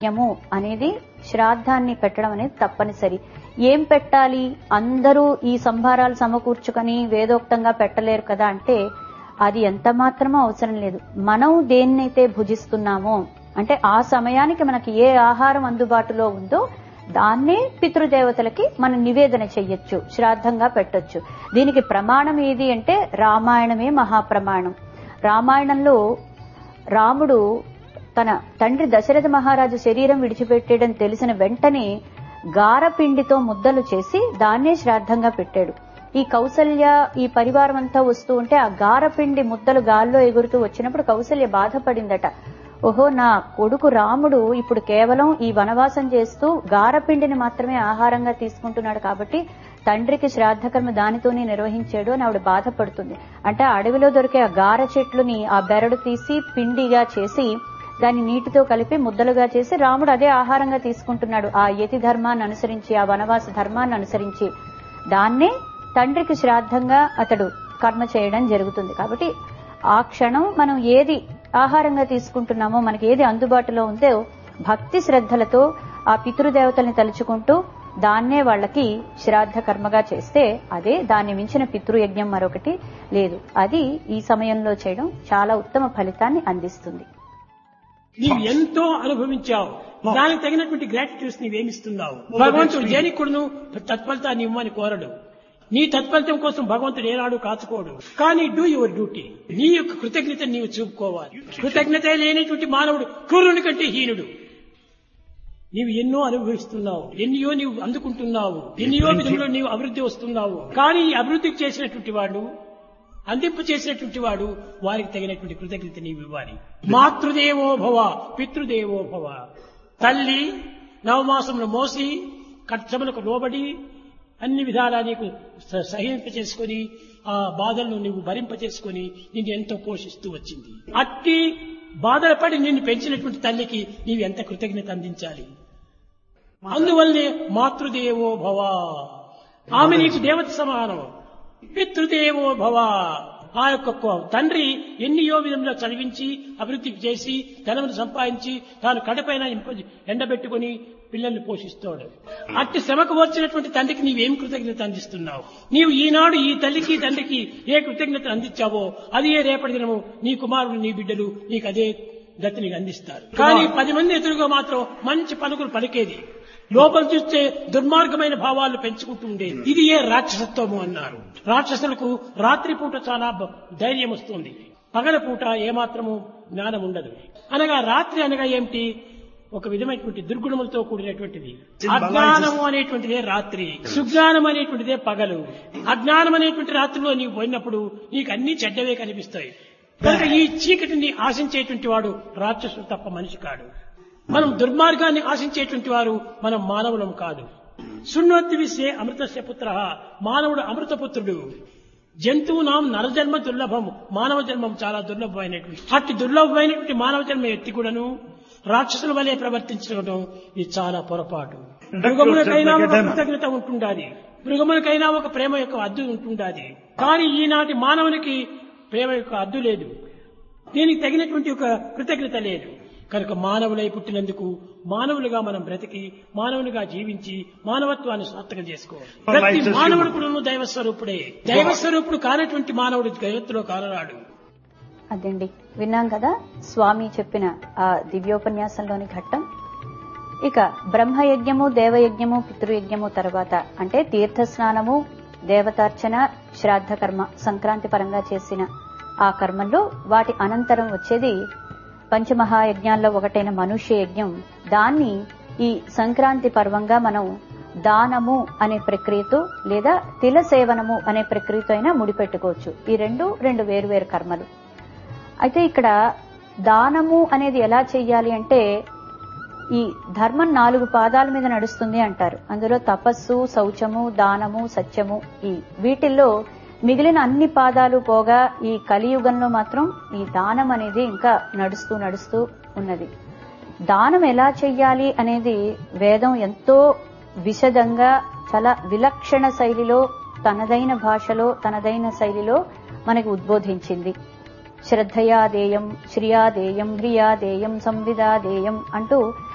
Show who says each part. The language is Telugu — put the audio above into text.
Speaker 1: యము అనేది శ్రాద్ధాన్ని పెట్టడం అనేది తప్పనిసరి ఏం పెట్టాలి అందరూ ఈ సంభారాలు సమకూర్చుకొని వేదోక్తంగా పెట్టలేరు కదా అంటే అది ఎంత మాత్రమో అవసరం లేదు మనం దేన్నైతే భుజిస్తున్నామో అంటే ఆ సమయానికి మనకి ఏ ఆహారం అందుబాటులో ఉందో దాన్నే పితృదేవతలకి మనం నివేదన చెయ్యొచ్చు శ్రాద్ధంగా పెట్టొచ్చు దీనికి ప్రమాణం ఏది అంటే రామాయణమే మహాప్రమాణం రామాయణంలో రాముడు తన తండ్రి దశరథ మహారాజు శరీరం విడిచిపెట్టేయడం తెలిసిన వెంటనే గారపిండితో ముద్దలు చేసి దాన్నే శ్రాద్ధంగా పెట్టాడు ఈ కౌసల్య ఈ పరివారం అంతా వస్తూ ఉంటే ఆ గారపిండి ముద్దలు గాల్లో ఎగురుతూ వచ్చినప్పుడు కౌసల్య బాధపడిందట ఓహో నా కొడుకు రాముడు ఇప్పుడు కేవలం ఈ వనవాసం చేస్తూ గారపిండిని మాత్రమే ఆహారంగా తీసుకుంటున్నాడు కాబట్టి తండ్రికి శ్రాద్ధకర్మ దానితోనే నిర్వహించాడు అని ఆవిడ బాధపడుతుంది అంటే ఆ అడవిలో దొరికే ఆ గార చెట్లుని ఆ బెరడు తీసి పిండిగా చేసి దాన్ని నీటితో కలిపి ముద్దలుగా చేసి రాముడు అదే ఆహారంగా తీసుకుంటున్నాడు ఆ యతి ధర్మాన్ని అనుసరించి ఆ వనవాస ధర్మాన్ని అనుసరించి దాన్నే తండ్రికి శ్రాద్ధంగా అతడు కర్మ చేయడం జరుగుతుంది కాబట్టి ఆ క్షణం మనం ఏది ఆహారంగా తీసుకుంటున్నామో మనకి ఏది అందుబాటులో ఉందో భక్తి శ్రద్ధలతో ఆ పితృదేవతల్ని తలుచుకుంటూ దాన్నే వాళ్ళకి శ్రాద్ధ కర్మగా చేస్తే అదే దాన్ని మించిన పితృయజ్ఞం మరొకటి లేదు అది ఈ సమయంలో చేయడం చాలా ఉత్తమ ఫలితాన్ని అందిస్తుంది
Speaker 2: నీవు ఎంతో అనుభవించావు దానికి తగినటువంటి గ్రాటిట్యూడ్స్ నీవేమిస్తున్నావు భగవంతుడు దేనికి కూడాను తత్ఫలితాన్ని ఇవ్వమని కోరడు నీ తత్ఫలితం కోసం భగవంతుడు ఏనాడు కాచుకోడు కానీ డూ యువర్ డ్యూటీ నీ యొక్క కృతజ్ఞత నీవు చూపుకోవాలి కృతజ్ఞత లేనటువంటి మానవుడు క్రూరుని కంటే హీనుడు నీవు ఎన్నో అనుభవిస్తున్నావు ఎన్నో నీవు అందుకుంటున్నావు ఎన్నో విధంలో నీవు అభివృద్ధి వస్తున్నావు కానీ ఈ అభివృద్ధికి చేసినటువంటి వాడు అందింపు చేసినటువంటి వాడు వారికి తగినటువంటి కృతజ్ఞత నీవు ఇవ్వాలి మాతృదేవో భవ పితృదేవో భవ తల్లి నవమాసములు మోసి కష్టములకు లోబడి అన్ని విధాలా నీకు స- సహింప చేసుకుని ఆ బాధలను నువ్వు భరింప చేసుకుని నిన్ను ఎంతో పోషిస్తూ వచ్చింది అట్టి బాధలు పడి నిన్ను పెంచినటువంటి తల్లికి నీవు ఎంత కృతజ్ఞత అందించాలి అందువల్లనే మాతృదేవో భవ ఆమె నీకు దేవత సమానం పితృదేవో భవ ఆ యొక్క కో- తండ్రి ఎన్నియో విధంలో చదివించి అభివృద్ధి చేసి ధనమును సంపాదించి తాను కడపైన ఇంప- ఎండబెట్టుకుని పిల్లల్ని పోషిస్తాడు అట్టి శ్రమకు వచ్చినటువంటి తండ్రికి నీవేం కృతజ్ఞత అందిస్తున్నావు నీవు ఈనాడు ఈ తల్లికి తండ్రికి ఏ కృతజ్ఞత అందించావో అది ఏ రేపటి దినము నీ కుమారుడు నీ బిడ్డలు నీకు అదే గతిని అందిస్తారు కానీ పది మంది ఎదురుగా మాత్రం మంచి పలుకులు పలికేది లోపల చూస్తే దుర్మార్గమైన భావాలు పెంచుకుంటూ ఉండేది ఇది ఏ రాక్షసత్వము అన్నారు రాక్షసులకు రాత్రిపూట చాలా బ- ధైర్యం వస్తుంది పగలపూట ఏమాత్రము జ్ఞానం ఉండదు అనగా రాత్రి అనగా ఏమిటి ఒక విధమైనటువంటి దుర్గుణములతో కూడినటువంటిది అజ్ఞానము అనేటువంటిదే రాత్రి సుజ్ఞానం అనేటువంటిదే పగలు అజ్ఞానం అనేటువంటి రాత్రిలో నీవు పోయినప్పుడు నీకు అన్ని చెడ్డవే కనిపిస్తాయి కనుక ఈ చీకటిని ఆశించేటువంటి వాడు రాక్షసుడు తప్ప మనిషి కాడు మనం దుర్మార్గాన్ని ఆశించేటువంటి వారు మనం మానవులం కాదు శృణ్వతి విశ్వే అమృతస్య పుత్ర మానవుడు అమృతపుత్రుడు జంతువునాం నరజన్మ దుర్లభం మానవ జన్మం చాలా దుర్లభమైనటువంటి అట్టి దుర్లభమైనటువంటి మానవ జన్మ ఎత్తి కూడాను రాక్షసుల వలె ప్రవర్తించడం ఇది చాలా పొరపాటు మృగములకైనా ఒక కృతజ్ఞత ఉంటుండాలి మృగములకైనా ఒక ప్రేమ యొక్క అద్దు ఉంటుండాలి కానీ ఈనాటి మానవునికి ప్రేమ యొక్క అద్దు లేదు దీనికి తగినటువంటి ఒక కృతజ్ఞత లేదు కనుక మానవులై పుట్టినందుకు మానవులుగా మనం బ్రతికి మానవులుగా జీవించి మానవత్వాన్ని సార్థకం చేసుకోవాలి
Speaker 3: For
Speaker 2: ప్రతి
Speaker 3: life is
Speaker 2: మానవుడు
Speaker 3: human.
Speaker 2: కూడా దైవ స్వరూపుడే దైవ స్వరూపుడు కానటువంటి మానవుడు జగత్తులో కానరాడు
Speaker 1: అదండి విన్నాం కదా స్వామి చెప్పిన ఆ దివ్యోపన్యాసంలోని ఘట్టం ఇక బ్రహ్మయజ్ఞము దేవయజ్ఞము పితృయజ్ఞము తర్వాత అంటే తీర్థ స్నానము దేవతార్చన శ్రాద్ధ కర్మ సంక్రాంతి పరంగా చేసిన ఆ కర్మల్లో వాటి అనంతరం వచ్చేది పంచమహాయజ్ఞాల్లో ఒకటైన మనుష్య యజ్ఞం దాన్ని ఈ సంక్రాంతి పర్వంగా మనం దానము అనే ప్రక్రియతో లేదా తిల సేవనము అనే ప్రక్రియతో అయినా ముడిపెట్టుకోవచ్చు ఈ రెండు రెండు వేరువేరు కర్మలు అయితే ఇక్కడ దానము అనేది ఎలా చెయ్యాలి అంటే ఈ ధర్మం నాలుగు పాదాల మీద నడుస్తుంది అంటారు అందులో తపస్సు శౌచము దానము సత్యము ఈ వీటిల్లో మిగిలిన అన్ని పాదాలు పోగా ఈ కలియుగంలో మాత్రం ఈ దానం అనేది ఇంకా నడుస్తూ నడుస్తూ ఉన్నది దానం ఎలా చెయ్యాలి అనేది వేదం ఎంతో విశదంగా చాలా విలక్షణ శైలిలో తనదైన భాషలో తనదైన శైలిలో మనకి ఉద్బోధించింది శ్రద్ధయాదేయం శ్రియాదేయం హ్రియాదేయం సంవిదాదేయం అంటూ